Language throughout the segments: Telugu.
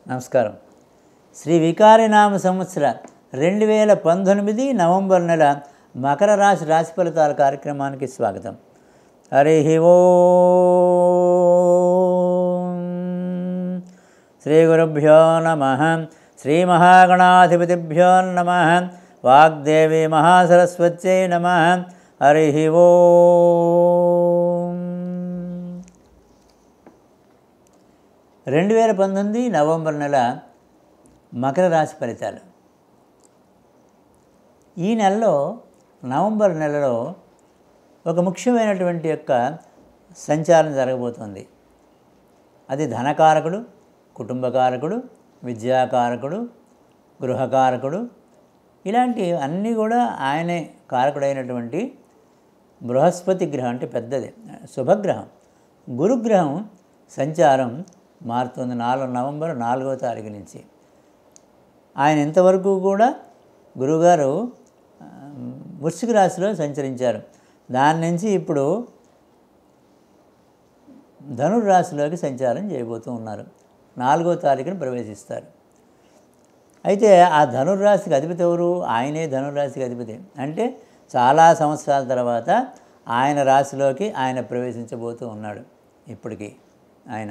నమస్కారం శ్రీ వికారినామ సంవత్సర రెండు వేల పంతొమ్మిది నవంబర్ నెల మకర రాశి రాశి ఫలితాల కార్యక్రమానికి స్వాగతం హరి ఓం శ్రీ గురుభ్యో నమ శ్రీ మహాగణాధిపతిభ్యో నమ వాగ్దేవి మహాసరస్వత్యై నమ హరి ఓం రెండు వేల పంతొమ్మిది నవంబర్ నెల మకర రాశి ఫలితాలు ఈ నెలలో నవంబర్ నెలలో ఒక ముఖ్యమైనటువంటి యొక్క సంచారం జరగబోతోంది అది ధనకారకుడు కుటుంబకారకుడు విద్యాకారకుడు గృహకారకుడు ఇలాంటి అన్నీ కూడా ఆయనే కారకుడైనటువంటి బృహస్పతి గ్రహం అంటే పెద్దది శుభగ్రహం గురుగ్రహం సంచారం మారుతుంది నాలుగు నవంబర్ నాలుగో తారీఖు నుంచి ఆయన ఇంతవరకు కూడా గురుగారు ఆ, వృశ్చిక రాశిలో సంచరించారు దాని నుంచి ఇప్పుడు ధనుర్రాశిలోకి సంచారం చేయబోతూ ఉన్నారు నాలుగో తారీఖున ప్రవేశిస్తారు అయితే ఆ ధనుర్రాశికి అధిపతి ఎవరు ఆయనే ధనుర్రాశికి అధిపతి అంటే చాలా సంవత్సరాల తర్వాత ఆయన రాశిలోకి ఆయన ప్రవేశించబోతూ ఉన్నాడు ఇప్పటికీ ఆయన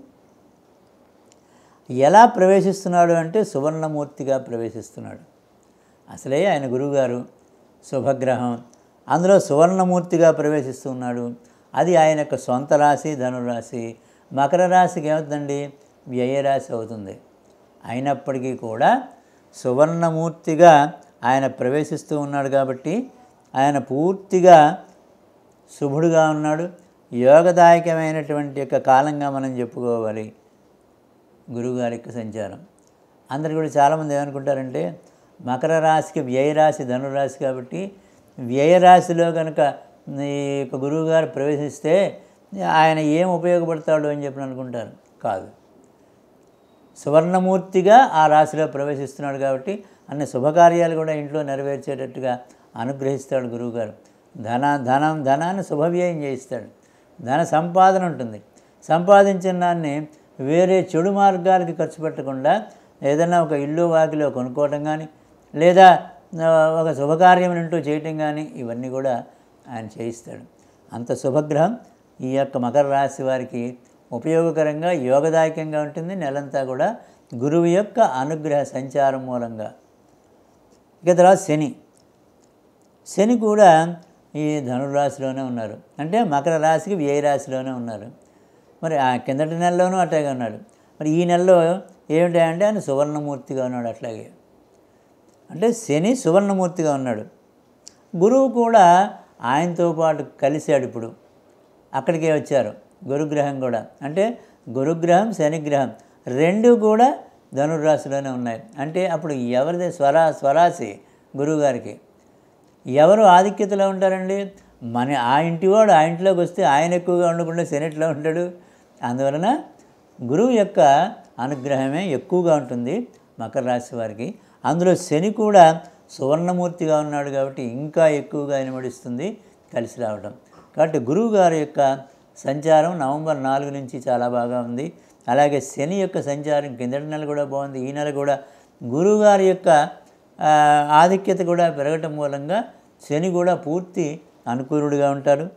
ఎలా ప్రవేశిస్తున్నాడు అంటే సువర్ణమూర్తిగా ప్రవేశిస్తున్నాడు అసలే ఆయన గురువుగారు శుభగ్రహం అందులో సువర్ణమూర్తిగా ప్రవేశిస్తున్నాడు అది ఆయన యొక్క సొంత రాశి ధనురాశి మకర రాశికి ఏమవుతుందండి వ్యయరాశి అవుతుంది అయినప్పటికీ కూడా సువర్ణమూర్తిగా ఆయన ప్రవేశిస్తూ ఉన్నాడు కాబట్టి ఆయన పూర్తిగా శుభుడుగా ఉన్నాడు యోగదాయకమైనటువంటి యొక్క కాలంగా మనం చెప్పుకోవాలి గురువుగారి యొక్క సంచారం అందరు కూడా చాలామంది ఏమనుకుంటారంటే మకర రాశికి వ్యయరాశి ధనురాశి కాబట్టి వ్యయరాశిలో కనుక ఈ యొక్క గురువుగారు ప్రవేశిస్తే ఆయన ఏం ఉపయోగపడతాడు అని చెప్పి అనుకుంటారు కాదు సువర్ణమూర్తిగా ఆ రాశిలో ప్రవేశిస్తున్నాడు కాబట్టి అన్ని శుభకార్యాలు కూడా ఇంట్లో నెరవేర్చేటట్టుగా అనుగ్రహిస్తాడు గురువుగారు ధన ధనం ధనాన్ని శుభవ్యయం చేయిస్తాడు ధన సంపాదన ఉంటుంది సంపాదించిన దాన్ని వేరే చెడు మార్గాలకి ఖర్చు పెట్టకుండా ఏదైనా ఒక ఇల్లు వాకిలో కొనుక్కోవటం కానీ లేదా ఆ, ఒక శుభకార్యం అంటూ చేయటం కానీ ఇవన్నీ కూడా ఆయన చేయిస్తాడు అంత శుభగ్రహం ఈ యొక్క మకర రాశి వారికి ఉపయోగకరంగా యోగదాయకంగా ఉంటుంది నెలంతా కూడా గురువు యొక్క అనుగ్రహ సంచారం మూలంగా ఇక తర్వాత శని శని కూడా ఈ ధనురాశిలోనే ఉన్నారు అంటే మకర రాశికి వ్యయ రాశిలోనే ఉన్నారు మరి ఆ కిందటి నెలలోనూ అట్లాగే ఉన్నాడు మరి ఈ నెలలో ఏమిటి అంటే ఆయన సువర్ణమూర్తిగా ఉన్నాడు అట్లాగే అంటే శని సువర్ణమూర్తిగా ఉన్నాడు గురువు కూడా ఆయనతో పాటు కలిశాడు ఇప్పుడు అక్కడికే వచ్చారు గురుగ్రహం కూడా అంటే గురుగ్రహం శనిగ్రహం రెండు కూడా ధనుర్రాశిలోనే ఉన్నాయి అంటే అప్పుడు ఎవరిది స్వరా స్వరాశి గురువుగారికి ఎవరు ఆధిక్యతలో ఉంటారండి మన ఆ ఇంటివాడు ఆ ఇంట్లోకి వస్తే ఆయన ఎక్కువగా ఉండకుండా శని ఎట్లా ఉంటాడు అందువలన గురువు యొక్క అనుగ్రహమే ఎక్కువగా ఉంటుంది మకర రాశి వారికి అందులో శని కూడా సువర్ణమూర్తిగా ఉన్నాడు కాబట్టి ఇంకా ఎక్కువగా ఇనబడిస్తుంది కలిసి రావడం కాబట్టి గురువు గారి యొక్క సంచారం నవంబర్ నాలుగు నుంచి చాలా బాగా ఉంది అలాగే శని యొక్క సంచారం కిందటి నెల కూడా బాగుంది ఈ నెల కూడా గురువు గారి యొక్క ఆ, ఆధిక్యత కూడా పెరగటం మూలంగా శని కూడా పూర్తి అనుకూలుడుగా ఉంటారు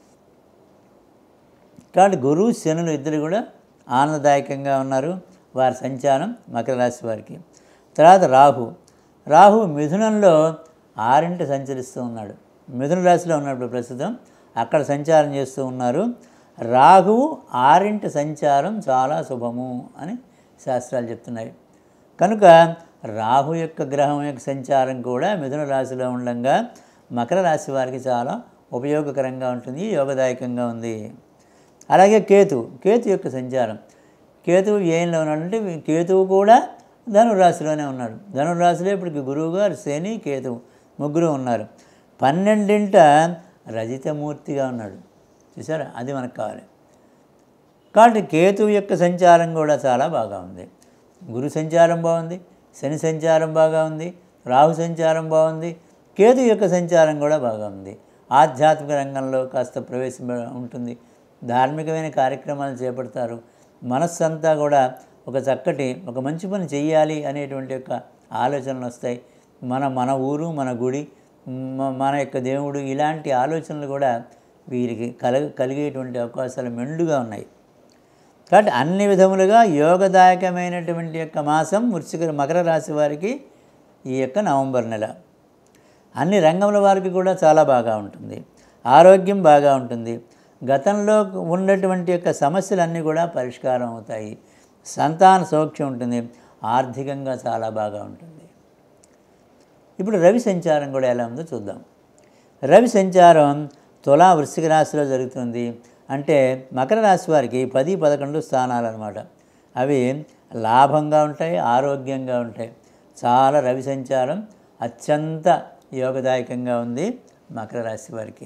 కాబట్టి గురువు శనులు ఇద్దరు కూడా ఆనందదాయకంగా ఉన్నారు వారి సంచారం మకర రాశి వారికి తర్వాత రాహు రాహు మిథునంలో ఆరింటి సంచరిస్తూ ఉన్నాడు మిథున రాశిలో ఉన్నాడు ప్రస్తుతం అక్కడ సంచారం చేస్తూ ఉన్నారు రాహువు ఆరింటి సంచారం చాలా శుభము అని శాస్త్రాలు చెప్తున్నాయి కనుక రాహు యొక్క గ్రహం యొక్క సంచారం కూడా మిథున రాశిలో ఉండగా మకర రాశి వారికి చాలా ఉపయోగకరంగా ఉంటుంది యోగదాయకంగా ఉంది అలాగే కేతు కేతు యొక్క సంచారం కేతువు ఏంలో ఉన్నాడంటే కేతువు కూడా ధనురాశిలోనే ఉన్నాడు ధనురాశిలో ఇప్పటికి గురువు గారు శని కేతువు ముగ్గురు ఉన్నారు పన్నెండింట రజితమూర్తిగా ఉన్నాడు చూసారా అది మనకు కావాలి కాబట్టి కేతువు యొక్క సంచారం కూడా చాలా బాగా ఉంది గురు సంచారం బాగుంది శని సంచారం బాగా ఉంది రాహు సంచారం బాగుంది కేతు యొక్క సంచారం కూడా బాగా ఉంది ఆధ్యాత్మిక రంగంలో కాస్త ప్రవేశం ఉంటుంది ధార్మికమైన కార్యక్రమాలు చేపడతారు మనస్సు అంతా కూడా ఒక చక్కటి ఒక మంచి పని చెయ్యాలి అనేటువంటి యొక్క ఆలోచనలు వస్తాయి మన మన ఊరు మన గుడి మ- మన యొక్క దేవుడు ఇలాంటి ఆలోచనలు కూడా వీరికి కలగ కలిగేటువంటి అవకాశాలు మెండుగా ఉన్నాయి కాబట్టి అన్ని విధములుగా యోగదాయకమైనటువంటి యొక్క మాసం వృశ్చిక మకర రాశి వారికి ఈ యొక్క నవంబర్ నెల అన్ని రంగముల వారికి కూడా చాలా బాగా ఉంటుంది ఆరోగ్యం బాగా ఉంటుంది గతంలో ఉన్నటువంటి యొక్క సమస్యలన్నీ కూడా పరిష్కారం అవుతాయి సంతాన సౌఖ్యం ఉంటుంది ఆర్థికంగా చాలా బాగా ఉంటుంది ఇప్పుడు రవి సంచారం కూడా ఎలా ఉందో చూద్దాం రవి సంచారం తులా వృశ్చిక రాశిలో జరుగుతుంది అంటే మకర రాశి వారికి పది పదకొండు స్థానాలు అనమాట అవి లాభంగా ఉంటాయి ఆరోగ్యంగా ఉంటాయి చాలా రవి సంచారం అత్యంత యోగదాయకంగా ఉంది మకర రాశి వారికి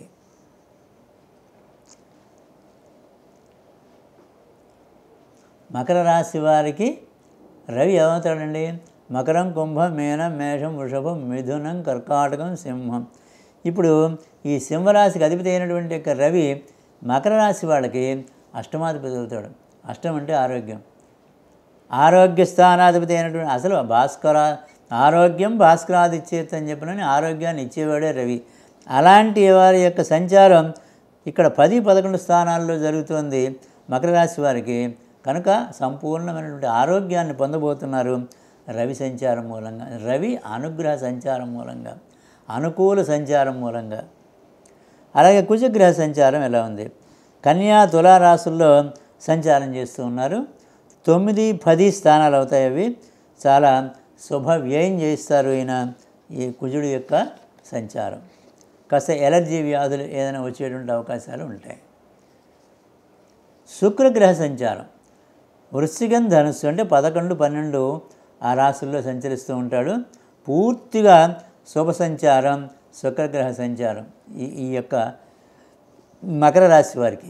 మకర రాశి వారికి రవి ఏమవుతాడండి మకరం కుంభం మీనం మేషం వృషభం మిథునం కర్కాటకం సింహం ఇప్పుడు ఈ సింహరాశికి అధిపతి అయినటువంటి యొక్క రవి మకర రాశి వాళ్ళకి అష్టమాధిపతి అవుతాడు అష్టం అంటే ఆరోగ్యం ఆరోగ్య స్థానాధిపతి అయినటువంటి అసలు భాస్కర ఆరోగ్యం భాస్కరాది ఇచ్చేది అని చెప్పినని ఆరోగ్యాన్ని ఇచ్చేవాడే రవి అలాంటి వారి యొక్క సంచారం ఇక్కడ పది పదకొండు స్థానాల్లో జరుగుతుంది మకర రాశి వారికి కనుక సంపూర్ణమైనటువంటి ఆరోగ్యాన్ని పొందబోతున్నారు రవి సంచారం మూలంగా రవి అనుగ్రహ సంచారం మూలంగా అనుకూల సంచారం మూలంగా అలాగే కుజగ్రహ సంచారం ఎలా ఉంది కన్యా తులా రాసుల్లో సంచారం చేస్తూ ఉన్నారు తొమ్మిది పది స్థానాలు అవుతాయి అవి చాలా శుభ వ్యయం చేస్తారు ఈయన ఈ కుజుడు యొక్క సంచారం కాస్త ఎలర్జీ వ్యాధులు ఏదైనా వచ్చేటువంటి అవకాశాలు ఉంటాయి శుక్రగ్రహ సంచారం వృశ్చికం ధనుస్సు అంటే పదకొండు పన్నెండు ఆ రాశుల్లో సంచరిస్తూ ఉంటాడు పూర్తిగా శుభ సంచారం శుక్రగ్రహ సంచారం ఈ ఈ యొక్క మకర రాశి వారికి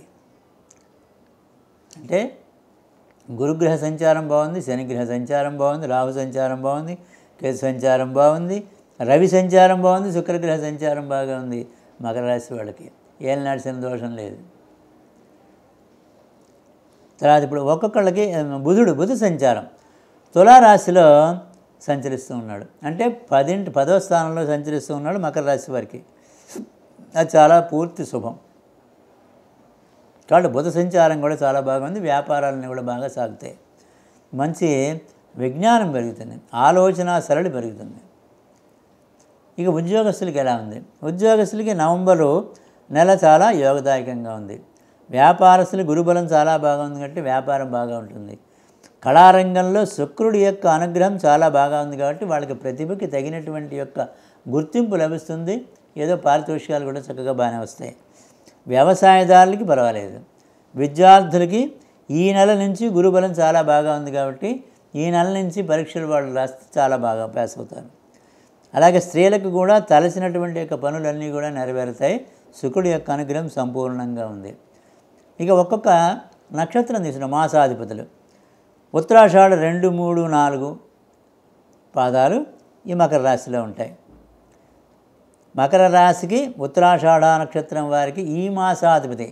అంటే గురుగ్రహ సంచారం బాగుంది శనిగ్రహ సంచారం బాగుంది రాహు సంచారం బాగుంది కేతు సంచారం బాగుంది రవి సంచారం బాగుంది శుక్రగ్రహ సంచారం బాగా ఉంది మకర రాశి వాళ్ళకి ఏం నడిచిన దోషం లేదు తర్వాత ఇప్పుడు ఒక్కొక్కళ్ళకి ఆ, బుధుడు బుధ సంచారం తులారాశిలో సంచరిస్తూ ఉన్నాడు అంటే పదింటి పదో స్థానంలో సంచరిస్తూ ఉన్నాడు మకర రాశి వారికి అది చాలా పూర్తి శుభం కాబట్టి బుధ సంచారం కూడా చాలా బాగుంది వ్యాపారాలన్నీ కూడా బాగా సాగుతాయి మంచి విజ్ఞానం పెరుగుతుంది ఆలోచన సరళి పెరుగుతుంది ఇక ఉద్యోగస్తులకి ఎలా ఉంది ఉద్యోగస్తులకి నవంబరు నెల చాలా యోగదాయకంగా ఉంది వ్యాపారస్తులు గురుబలం చాలా బాగా ఉంది కాబట్టి వ్యాపారం బాగా ఉంటుంది కళారంగంలో శుక్రుడి యొక్క అనుగ్రహం చాలా బాగా ఉంది కాబట్టి వాళ్ళకి ప్రతిభకి తగినటువంటి యొక్క గుర్తింపు లభిస్తుంది ఏదో పారితోషికాలు కూడా చక్కగా బాగానే వస్తాయి వ్యవసాయదారులకి పర్వాలేదు విద్యార్థులకి ఈ నెల నుంచి గురుబలం చాలా బాగా ఉంది కాబట్టి ఈ నెల నుంచి పరీక్షలు వాళ్ళు రాస్తే చాలా బాగా పాస్ అవుతారు అలాగే స్త్రీలకు కూడా తలసినటువంటి యొక్క పనులన్నీ కూడా నెరవేరుతాయి శుకుడి యొక్క అనుగ్రహం సంపూర్ణంగా ఉంది ఇక ఒక్కొక్క నక్షత్రం తీసిన మాసాధిపతులు ఉత్తరాషాఢ రెండు మూడు నాలుగు పాదాలు ఈ మకర రాశిలో ఉంటాయి మకర రాశికి ఉత్తరాషాఢ నక్షత్రం వారికి ఈ మాసాధిపతి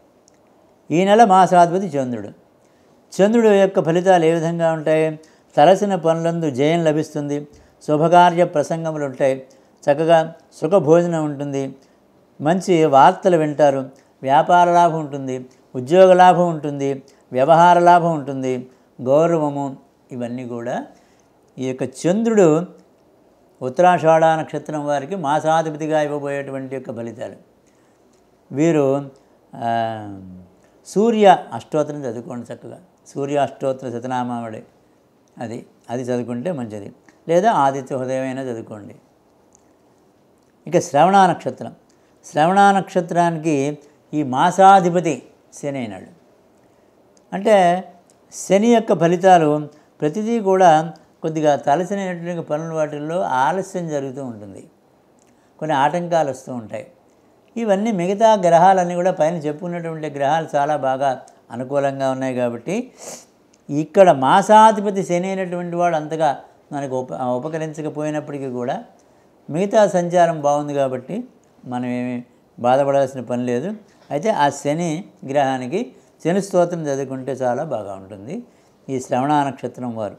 ఈ నెల మాసాధిపతి చంద్రుడు చంద్రుడు యొక్క ఫలితాలు ఏ విధంగా ఉంటాయి తలసిన పనులందు జయం లభిస్తుంది శుభకార్య ప్రసంగములు ఉంటాయి చక్కగా సుఖభోజనం ఉంటుంది మంచి వార్తలు వింటారు వ్యాపార లాభం ఉంటుంది ఉద్యోగ లాభం ఉంటుంది వ్యవహార లాభం ఉంటుంది గౌరవము ఇవన్నీ కూడా ఈ యొక్క చంద్రుడు ఉత్తరాషాఢ నక్షత్రం వారికి మాసాధిపతిగా ఇవ్వబోయేటువంటి యొక్క ఫలితాలు వీరు ఆ, సూర్య అష్టోత్తరం చదువుకోండి చక్కగా సూర్య అష్టోత్తర శతనామావళి అది అది చదువుకుంటే మంచిది లేదా ఆదిత్య హృదయమైనా చదువుకోండి ఇక శ్రవణ నక్షత్రం శ్రవణ నక్షత్రానికి ఈ మాసాధిపతి శని అయినాడు అంటే శని యొక్క ఫలితాలు ప్రతిదీ కూడా కొద్దిగా తలసినటువంటి పనుల వాటిల్లో ఆలస్యం జరుగుతూ ఉంటుంది కొన్ని ఆటంకాలు వస్తూ ఉంటాయి ఇవన్నీ మిగతా గ్రహాలన్నీ కూడా పైన చెప్పుకున్నటువంటి గ్రహాలు చాలా బాగా అనుకూలంగా ఉన్నాయి కాబట్టి ఇక్కడ మాసాధిపతి శని అయినటువంటి వాడు అంతగా మనకు ఉప ఉపకరించకపోయినప్పటికీ కూడా మిగతా సంచారం బాగుంది కాబట్టి మనం ఏమి బాధపడాల్సిన పని లేదు అయితే ఆ శని గ్రహానికి శని స్తోత్రం చదువుకుంటే చాలా బాగా ఉంటుంది ఈ శ్రవణ నక్షత్రం వారు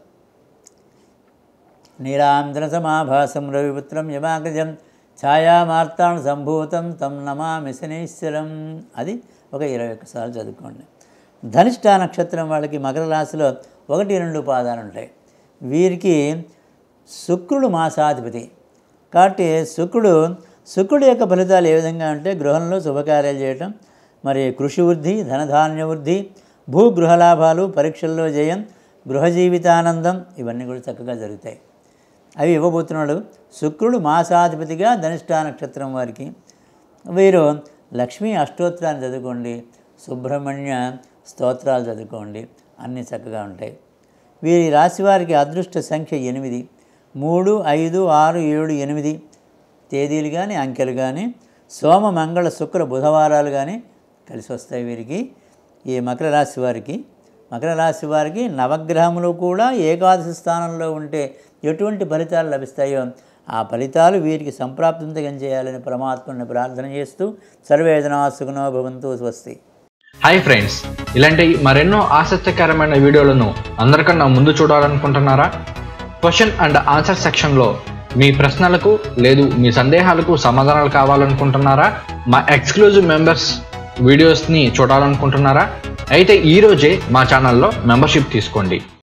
నీలాంధ్ర సమాభాసం రవిపుత్రం యమాగ్రజం ఛాయామార్తాణ సంభూతం తం నమామి శనీశ్వరం అది ఒక ఇరవై ఒక్కసార్లు చదువుకోండి ధనిష్ట నక్షత్రం వాళ్ళకి మకర రాశిలో ఒకటి రెండు పాదాలు ఉంటాయి వీరికి శుక్రుడు మాసాధిపతి కాబట్టి శుక్రుడు శుక్రుడు యొక్క ఫలితాలు ఏ విధంగా అంటే గృహంలో శుభకార్యాలు చేయటం మరి కృషి వృద్ధి ధనధాన్య వృద్ధి భూ గృహ లాభాలు పరీక్షల్లో జయం గృహ జీవితానందం ఇవన్నీ కూడా చక్కగా జరుగుతాయి అవి ఇవ్వబోతున్నాడు శుక్రుడు మాసాధిపతిగా ధనిష్ట నక్షత్రం వారికి వీరు లక్ష్మీ అష్టోత్తరాన్ని చదువుకోండి సుబ్రహ్మణ్య స్తోత్రాలు చదువుకోండి అన్నీ చక్కగా ఉంటాయి వీరి రాశి వారికి అదృష్ట సంఖ్య ఎనిమిది మూడు ఐదు ఆరు ఏడు ఎనిమిది తేదీలు కానీ అంకెలు కానీ సోమ మంగళ శుక్ర బుధవారాలు కానీ కలిసి వస్తాయి వీరికి ఈ మకర రాశి వారికి మకర రాశి వారికి నవగ్రహములు కూడా ఏకాదశి స్థానంలో ఉంటే ఎటువంటి ఫలితాలు లభిస్తాయో ఆ ఫలితాలు వీరికి సంప్రాప్తింతకం చేయాలని పరమాత్మని ప్రార్థన చేస్తూ సర్వేదనా సుఖనో భవంతు స్వస్తి హాయ్ ఫ్రెండ్స్ ఇలాంటి మరెన్నో ఆసక్తికరమైన వీడియోలను అందరికన్నా ముందు చూడాలనుకుంటున్నారా క్వశ్చన్ అండ్ ఆన్సర్ సెక్షన్లో మీ ప్రశ్నలకు లేదు మీ సందేహాలకు సమాధానాలు కావాలనుకుంటున్నారా మా ఎక్స్క్లూజివ్ మెంబర్స్ వీడియోస్ని చూడాలనుకుంటున్నారా అయితే ఈరోజే మా ఛానల్లో మెంబర్షిప్ తీసుకోండి